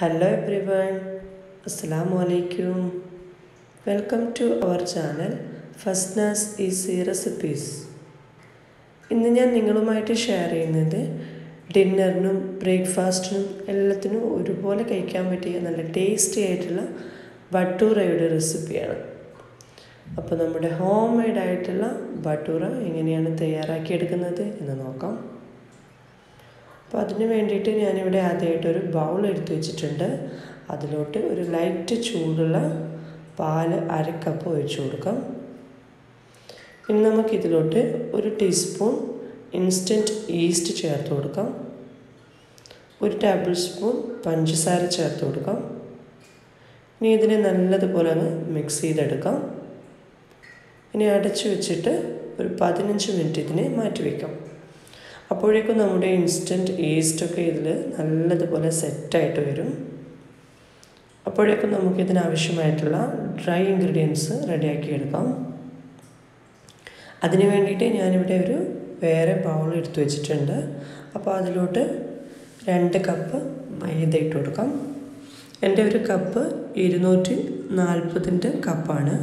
Hello everyone, Assalamu alaikum. Welcome to our channel Fastness Easy Recipes. ഇന്ന് ഞാൻ നിങ്ങളുമായിട്ട് share ചെയ്യുന്നത് ഡിന്നറിനും ബ്രേക്ക്ഫാസ്റ്റിനും എല്ലാത്തിനും ഒരുപോലെ കഴിക്കാൻ പറ്റിയ നല്ല ടേസ്റ്റി ആയിട്ടുള്ള ബട്ടൂറയുടെ റെസിപ്പിയാണ് അപ്പോൾ നമ്മുടെ ഹോം മെയ്ഡ് ആയിട്ടുള്ള ബട്ടൂറ എങ്ങനെയാണ് തയ്യാറാക്കിയെടുക്കുന്നത് എന്ന് നോക്കാം അപ്പോൾ അതിന് വേണ്ടിയിട്ട് ഞാനിവിടെ ആദ്യമായിട്ട് ഒരു ബൗൾ എടുത്ത് വെച്ചിട്ടുണ്ട് അതിലോട്ട് ഒരു ലൈറ്റ് ചൂടുള്ള പാല് അര കപ്പ് ഒഴിച്ചു കൊടുക്കാം ഇനി നമുക്കിതിലോട്ട് ഒരു ടീസ്പൂൺ ഇൻസ്റ്റൻറ്റ് ഈസ്റ്റ് ചേർത്ത് കൊടുക്കാം ഒരു ടേബിൾ സ്പൂൺ പഞ്ചസാര ചേർത്ത് കൊടുക്കാം ഇനി ഇതിനെ നല്ലതുപോലെ അങ്ങ് മിക്സ് ചെയ്തെടുക്കാം ഇനി അടച്ചു വെച്ചിട്ട് ഒരു പതിനഞ്ച് മിനിറ്റ് ഇതിനെ മാറ്റി വയ്ക്കാം അപ്പോഴേക്കും നമ്മുടെ ഇൻസ്റ്റൻറ്റ് ഈസ്റ്റൊക്കെ ഇതിൽ നല്ലതുപോലെ സെറ്റായിട്ട് വരും അപ്പോഴേക്കും നമുക്കിതിനാവശ്യമായിട്ടുള്ള ഡ്രൈ ഇൻഗ്രീഡിയൻസ് റെഡിയാക്കി എടുക്കാം അതിന് വേണ്ടിയിട്ട് ഞാനിവിടെ ഒരു വേറെ ബൗൾ എടുത്തു വെച്ചിട്ടുണ്ട് അപ്പോൾ അതിലോട്ട് രണ്ട് കപ്പ് മൈദ ഇട്ട് കൊടുക്കാം എൻ്റെ ഒരു കപ്പ് ഇരുന്നൂറ്റി നാൽപ്പതിൻ്റെ കപ്പാണ്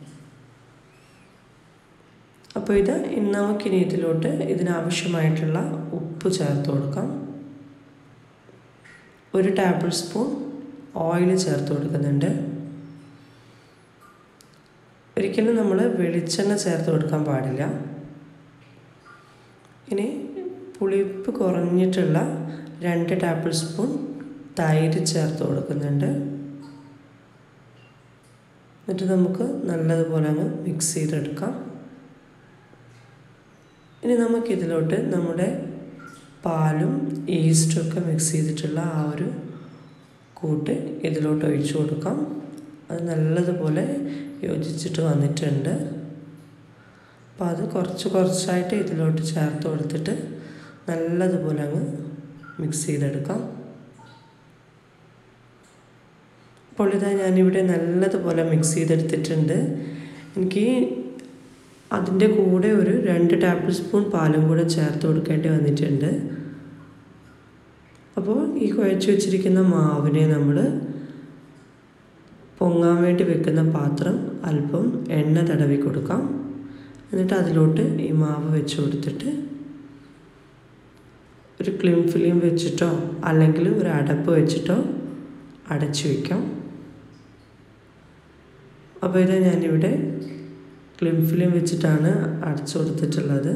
അപ്പോൾ ഇത് നമുക്കിനി ഇതിലോട്ട് ഇതിനാവശ്യമായിട്ടുള്ള ഉപ്പ് ചേർത്ത് കൊടുക്കാം ഒരു ടേബിൾ സ്പൂൺ ഓയിൽ ചേർത്ത് കൊടുക്കുന്നുണ്ട് ഒരിക്കലും നമ്മൾ വെളിച്ചെണ്ണ ചേർത്ത് കൊടുക്കാൻ പാടില്ല ഇനി പുളിപ്പ് കുറഞ്ഞിട്ടുള്ള രണ്ട് ടേബിൾ സ്പൂൺ തൈര് ചേർത്ത് കൊടുക്കുന്നുണ്ട് എന്നിട്ട് നമുക്ക് നല്ലതുപോലെ അങ്ങ് മിക്സ് ചെയ്തെടുക്കാം ഇനി നമുക്കിതിലോട്ട് നമ്മുടെ പാലും ഈസ്റ്റും ഒക്കെ മിക്സ് ചെയ്തിട്ടുള്ള ആ ഒരു കൂട്ട് ഇതിലോട്ട് ഒഴിച്ചു കൊടുക്കാം അത് നല്ലതുപോലെ യോജിച്ചിട്ട് വന്നിട്ടുണ്ട് അപ്പോൾ അത് കുറച്ച് കുറച്ചായിട്ട് ഇതിലോട്ട് ചേർത്ത് കൊടുത്തിട്ട് നല്ലതുപോലെ അങ്ങ് മിക്സ് ചെയ്തെടുക്കാം അപ്പോൾ ഇതാ ഞാനിവിടെ നല്ലതുപോലെ മിക്സ് ചെയ്തെടുത്തിട്ടുണ്ട് എനിക്ക് അതിൻ്റെ കൂടെ ഒരു രണ്ട് ടേബിൾ സ്പൂൺ പാലും കൂടെ ചേർത്ത് കൊടുക്കേണ്ടി വന്നിട്ടുണ്ട് അപ്പോൾ ഈ കുഴച്ച് വെച്ചിരിക്കുന്ന മാവിനെ നമ്മൾ പൊങ്ങാൻ വേണ്ടി വെക്കുന്ന പാത്രം അല്പം എണ്ണ തടവി കൊടുക്കാം എന്നിട്ട് അതിലോട്ട് ഈ മാവ് വെച്ച് കൊടുത്തിട്ട് ഒരു ക്ലിം ഫിലിം വെച്ചിട്ടോ അല്ലെങ്കിൽ ഒരു അടപ്പ് വെച്ചിട്ടോ അടച്ചു വയ്ക്കാം അപ്പോൾ ഇത് ഞാനിവിടെ ക്ലിം ഫിലിം വെച്ചിട്ടാണ് അടച്ചു കൊടുത്തിട്ടുള്ളത്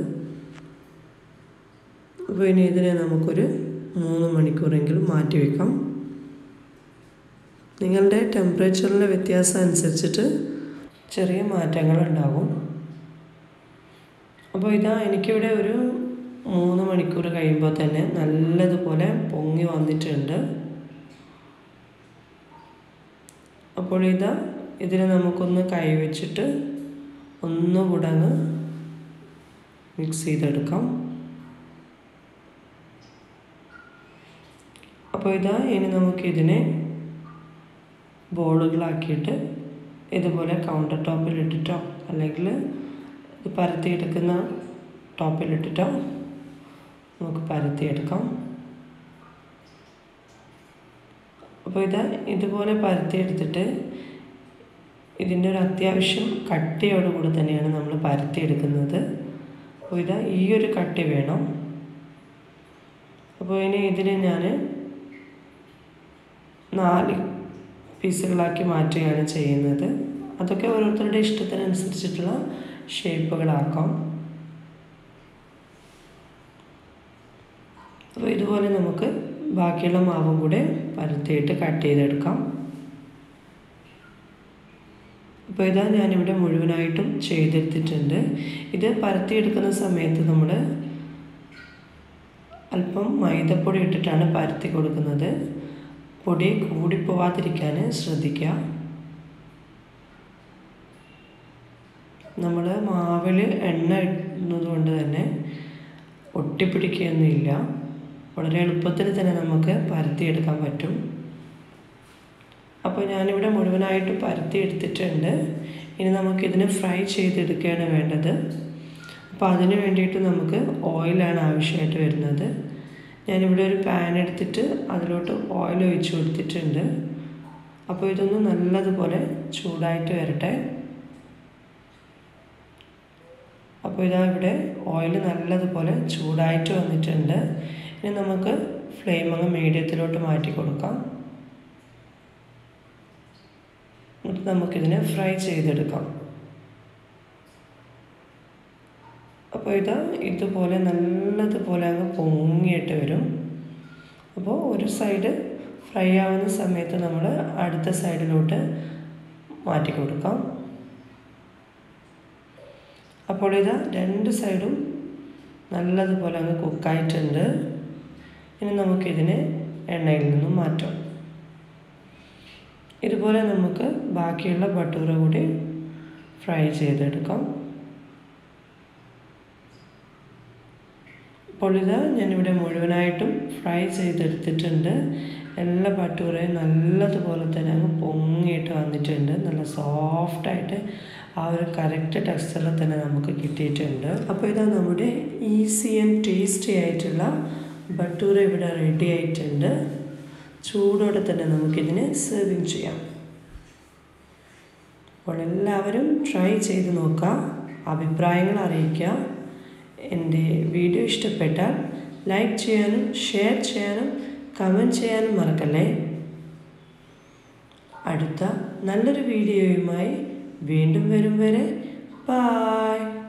അപ്പോൾ ഇനി ഇതിനെ നമുക്കൊരു മൂന്ന് മണിക്കൂറെങ്കിലും മാറ്റി വയ്ക്കാം നിങ്ങളുടെ ടെമ്പറേച്ചറിലെ വ്യത്യാസം അനുസരിച്ചിട്ട് ചെറിയ മാറ്റങ്ങൾ ഉണ്ടാകും അപ്പോൾ ഇതാ എനിക്കിവിടെ ഒരു മൂന്ന് മണിക്കൂർ കഴിയുമ്പോൾ തന്നെ നല്ലതുപോലെ പൊങ്ങി വന്നിട്ടുണ്ട് അപ്പോൾ ഇതാ ഇതിനെ നമുക്കൊന്ന് കൈവച്ചിട്ട് ഒന്നുകൂടെ അങ്ങ് മിക്സ് ചെയ്തെടുക്കാം അപ്പോൾ ഇതാ ഇനി നമുക്കിതിനെ ബോളുകളാക്കിയിട്ട് ഇതുപോലെ കൗണ്ടർ ടോപ്പിൽ ഇട്ടിട്ടോ അല്ലെങ്കിൽ ഇത് പരത്തിയെടുക്കുന്ന ടോപ്പിലിട്ടിട്ടോ നമുക്ക് പരത്തിയെടുക്കാം അപ്പോൾ ഇത് ഇതുപോലെ പരത്തിയെടുത്തിട്ട് ഇതിൻ്റെ ഒരു അത്യാവശ്യം കട്ടിയോടുകൂടി തന്നെയാണ് നമ്മൾ പരത്തിയെടുക്കുന്നത് അപ്പോൾ ഇത് ഈ ഒരു കട്ടി വേണം അപ്പോൾ ഇനി ഇതിനെ ഞാൻ നാല് പീസുകളാക്കി മാറ്റുകയാണ് ചെയ്യുന്നത് അതൊക്കെ ഓരോരുത്തരുടെ ഇഷ്ടത്തിനനുസരിച്ചിട്ടുള്ള ഷേപ്പുകളാക്കാം അപ്പോൾ ഇതുപോലെ നമുക്ക് ബാക്കിയുള്ള മാവും കൂടെ പരത്തിയിട്ട് കട്ട് ചെയ്തെടുക്കാം അപ്പോൾ ഇതാ ഞാനിവിടെ മുഴുവനായിട്ടും ചെയ്തെടുത്തിട്ടുണ്ട് ഇത് പരത്തിയെടുക്കുന്ന സമയത്ത് നമ്മൾ അല്പം മൈദപ്പൊടി ഇട്ടിട്ടാണ് പരത്തി കൊടുക്കുന്നത് പൊടി കൂടിപ്പോവാതിരിക്കാൻ ശ്രദ്ധിക്കുക നമ്മൾ മാവിൽ എണ്ണ ഇടുന്നത് കൊണ്ട് തന്നെ ഒട്ടിപ്പിടിക്കുകയൊന്നുമില്ല വളരെ എളുപ്പത്തിൽ തന്നെ നമുക്ക് പരത്തിയെടുക്കാൻ പറ്റും അപ്പോൾ ഞാനിവിടെ മുഴുവനായിട്ട് പരത്തി എടുത്തിട്ടുണ്ട് ഇനി നമുക്കിതിനെ ഫ്രൈ ചെയ്തെടുക്കുകയാണ് വേണ്ടത് അപ്പോൾ അതിന് വേണ്ടിയിട്ട് നമുക്ക് ഓയിലാണ് ആവശ്യമായിട്ട് വരുന്നത് ഞാനിവിടെ ഒരു പാൻ എടുത്തിട്ട് അതിലോട്ട് ഓയിൽ ഒഴിച്ച് കൊടുത്തിട്ടുണ്ട് അപ്പോൾ ഇതൊന്ന് നല്ലതുപോലെ ചൂടായിട്ട് വരട്ടെ അപ്പോൾ ഇതാ ഇവിടെ ഓയിൽ നല്ലതുപോലെ ചൂടായിട്ട് വന്നിട്ടുണ്ട് ഇനി നമുക്ക് ഫ്ലെയിം അങ്ങ് മീഡിയത്തിലോട്ട് മാറ്റി കൊടുക്കാം എന്നിട്ട് നമുക്കിതിനെ ഫ്രൈ ചെയ്തെടുക്കാം അപ്പോൾ ഇതാ ഇതുപോലെ നല്ലതുപോലെ അങ്ങ് പൊങ്ങിയിട്ട് വരും അപ്പോൾ ഒരു സൈഡ് ഫ്രൈ ആവുന്ന സമയത്ത് നമ്മൾ അടുത്ത സൈഡിലോട്ട് മാറ്റി കൊടുക്കാം അപ്പോൾ ഇതാ രണ്ട് സൈഡും നല്ലതുപോലെ അങ്ങ് കുക്കായിട്ടുണ്ട് ഇനി നമുക്കിതിനെ എണ്ണയിൽ നിന്നും മാറ്റാം ഇതുപോലെ നമുക്ക് ബാക്കിയുള്ള ബട്ടൂറ കൂടി ഫ്രൈ ചെയ്തെടുക്കാം അപ്പോൾ ഇത് ഞാനിവിടെ മുഴുവനായിട്ടും ഫ്രൈ ചെയ്തെടുത്തിട്ടുണ്ട് എല്ലാ ബട്ടൂറയും നല്ലതുപോലെ തന്നെ അങ്ങ് പൊങ്ങിയിട്ട് വന്നിട്ടുണ്ട് നല്ല സോഫ്റ്റായിട്ട് ആ ഒരു കറക്റ്റ് ടെക്സ്ചറിൽ തന്നെ നമുക്ക് കിട്ടിയിട്ടുണ്ട് അപ്പോൾ ഇതാ നമ്മുടെ ഈസി ആൻഡ് ടേസ്റ്റി ആയിട്ടുള്ള ബട്ടൂര ഇവിടെ റെഡി ആയിട്ടുണ്ട് ചൂടോടെ തന്നെ നമുക്കിതിനെ സെർവിങ് ചെയ്യാം അപ്പോൾ എല്ലാവരും ട്രൈ ചെയ്ത് നോക്കാം അഭിപ്രായങ്ങൾ അറിയിക്കുക എൻ്റെ വീഡിയോ ഇഷ്ടപ്പെട്ടാൽ ലൈക്ക് ചെയ്യാനും ഷെയർ ചെയ്യാനും കമൻറ്റ് ചെയ്യാനും മറക്കല്ലേ അടുത്ത നല്ലൊരു വീഡിയോയുമായി വീണ്ടും വരും വരെ ബായ്